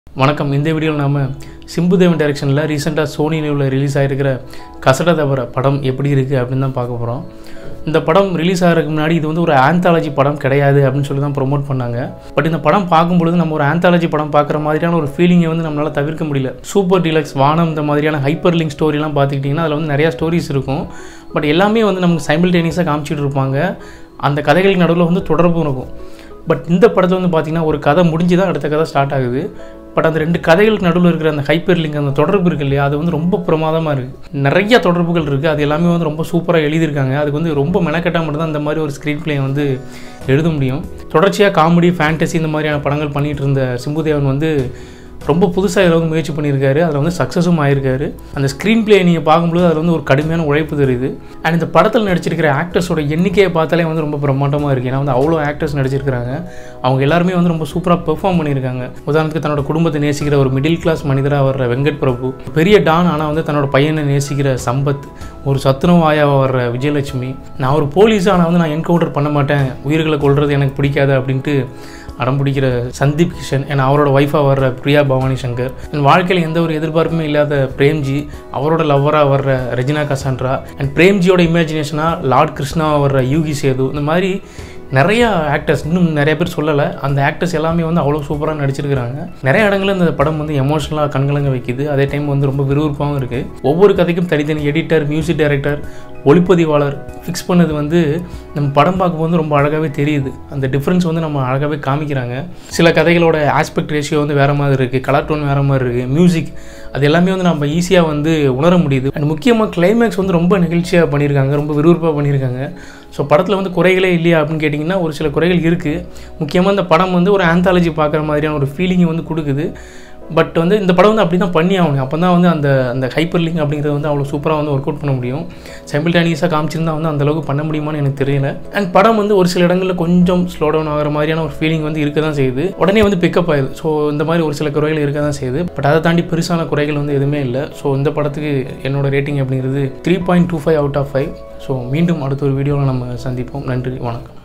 வணக்கம் இந்த வீடியோவில் நாம சிம்புதேவன் டைரக்ஷனில் ரீசெண்டாக சோனி நியூவில் ரிலீஸ் ஆகிருக்கிற கசட தவிர படம் எப்படி இருக்குது அப்படின்னு தான் பார்க்க போகிறோம் இந்த படம் ரிலீஸ் ஆகிறதுக்கு முன்னாடி இது வந்து ஒரு ஆந்தாலஜி படம் கிடையாது அப்படின்னு சொல்லி தான் ப்ரொமோட் பண்ணாங்க பட் இந்த படம் பார்க்கும்பொழுது நம்ம ஒரு ஆந்தாலஜி படம் பார்க்குற மாதிரியான ஒரு ஃபீலிங்கை வந்து நம்மளால் தவிர்க்க முடியல சூப்பர் டீலக்ஸ் வானம் இந்த மாதிரியான ஹைப்பர் லிங்க் ஸ்டோரிலாம் பார்த்துக்கிட்டிங்கன்னா அதில் வந்து நிறையா ஸ்டோரிஸ் இருக்கும் பட் எல்லாமே வந்து நமக்கு சைமில்டேனியஸாக காமிச்சிட்டு இருப்பாங்க அந்த கதைகளுக்கு நடுவில் வந்து தொடர்பும் இருக்கும் பட் இந்த படத்தில் வந்து பார்த்திங்கன்னா ஒரு கதை முடிஞ்சு தான் அடுத்த கதை ஸ்டார்ட் ஆகுது பட் அந்த ரெண்டு கதைகளுக்கு நடுவில் இருக்கிற அந்த ஹைப்பர் லிங்க் அந்த தொடர்பு இருக்கு இல்லையா அது வந்து ரொம்ப பிரமாதமாக இருக்குது நிறைய தொடர்புகள் இருக்குது அது எல்லாமே வந்து ரொம்ப சூப்பராக எழுதியிருக்காங்க அதுக்கு வந்து ரொம்ப மெனக்கெட்டால் மட்டும் தான் இந்த மாதிரி ஒரு ஸ்க்ரீன் பிளே வந்து எழுத முடியும் தொடர்ச்சியாக காமெடி ஃபேண்டசி இந்த மாதிரியான படங்கள் பண்ணிகிட்டு இருந்த சிம்புதேவன் வந்து ரொம்ப புதுசாக இதில் வந்து முயற்சி பண்ணியிருக்காரு அதில் வந்து சக்ஸஸும் ஆயிருக்காரு அந்த ஸ்க்ரீன் பிளே நீங்கள் பார்க்கும்போது அதில் வந்து ஒரு கடுமையான உழைப்பு தெரியுது அண்ட் இந்த படத்தில் நடிச்சிருக்கிற ஆக்டர்ஸோட எண்ணிக்கையை பார்த்தாலே வந்து ரொம்ப பிரம்மாண்டமாக இருக்குது ஏன்னா வந்து அவ்வளோ ஆக்டர்ஸ் நடிச்சிருக்கிறாங்க அவங்க எல்லாருமே வந்து ரொம்ப சூப்பராக பெர்ஃபார்ம் பண்ணியிருக்காங்க உதாரணத்துக்கு தன்னோட குடும்பத்தை நேசிக்கிற ஒரு மிடில் கிளாஸ் மனிதராக வர்ற வெங்கட் பிரபு பெரிய டான் ஆனால் வந்து தன்னோட பையனை நேசிக்கிற சம்பத் ஒரு சத்துணவாயாக வர்ற விஜயலட்சுமி நான் ஒரு போலீஸ் ஆனால் வந்து நான் என்கவுண்டர் பண்ண மாட்டேன் உயிர்களை கொள்வது எனக்கு பிடிக்காது அப்படின்ட்டு அடம் பிடிக்கிற சந்தீப் கிஷன் ஏன்னா அவரோட ஒய்ஃபாக வர்ற பிரியா பவானி சங்கர் என் வாழ்க்கையில் எந்த ஒரு எதிர்பார்ப்புமே இல்லாத பிரேம்ஜி அவரோட லவ்வராக வர்ற ரெஜினா கசான்ட்ரா அண்ட் பிரேம்ஜியோட இமேஜினேஷனாக லார்ட் கிருஷ்ணாவாக வர்ற யூகி சேது இந்த மாதிரி நிறைய ஆக்டர்ஸ் இன்னும் நிறைய பேர் சொல்லலை அந்த ஆக்டர்ஸ் எல்லாமே வந்து அவ்வளோ சூப்பராக நடிச்சிருக்கிறாங்க நிறைய இடங்களில் இந்த படம் வந்து எமோஷனலாக கண்கலங்க வைக்குது அதே டைம் வந்து ரொம்ப விறுவிறுப்பாகவும் இருக்குது ஒவ்வொரு கதைக்கும் தனித்தனி எடிட்டர் மியூசிக் டைரக்டர் ஒளிப்பதிவாளர் ஃபிக்ஸ் பண்ணது வந்து நம்ம படம் பார்க்கும்போது ரொம்ப அழகாகவே தெரியுது அந்த டிஃப்ரென்ஸ் வந்து நம்ம அழகாகவே காமிக்கிறாங்க சில கதைகளோட ஆஸ்பெக்ட் ரேஷியோ வந்து வேறு மாதிரி இருக்குது கலர் டோன் வேறு மாதிரி இருக்குது மியூசிக் அது எல்லாமே வந்து நம்ம ஈஸியாக வந்து உணர முடியுது அண்ட் முக்கியமாக கிளைமேக்ஸ் வந்து ரொம்ப நிகழ்ச்சியாக பண்ணியிருக்காங்க ரொம்ப விறுவிறுப்பாக பண்ணியிருக்காங்க ஸோ படத்தில் வந்து குறைகளே இல்லையா அப்படின்னு கேட்டிங்கன்னா ஒரு சில குறைகள் இருக்குது முக்கியமாக இந்த படம் வந்து ஒரு ஆந்தாலஜி பார்க்குற மாதிரியான ஒரு ஃபீலிங்கை வந்து கொடுக்குது பட் வந்து இந்த படம் வந்து அப்படி தான் பண்ணி ஆகணும் அப்போ தான் வந்து அந்த அந்த ஹைப்பர் லிங்க் அப்படிங்கிறது வந்து அவ்வளோ சூப்பராக வந்து ஒர்க் அவுட் பண்ண முடியும் சைமில்டானியஸாக காமிச்சிருந்தா வந்து அந்தளவுக்கு பண்ண முடியுமான்னு எனக்கு தெரியல அண்ட் படம் வந்து ஒரு சில இடங்களில் கொஞ்சம் ஸ்லோ டவுன் ஆகிற மாதிரியான ஒரு ஃபீலிங் வந்து இருக்க தான் செய்யுது உடனே வந்து பிக்கப் ஆகுது ஸோ இந்த மாதிரி ஒரு சில குறைகள் இருக்க தான் செய்யுது பட் அதை தாண்டி பெருசான குறைகள் வந்து எதுவுமே இல்லை ஸோ இந்த படத்துக்கு என்னோட ரேட்டிங் அப்படிங்கிறது three point two five out of five so மீண்டும் அடுத்த ஒரு வீடியோவில் நம்ம சந்திப்போம் நன்றி வணக்கம்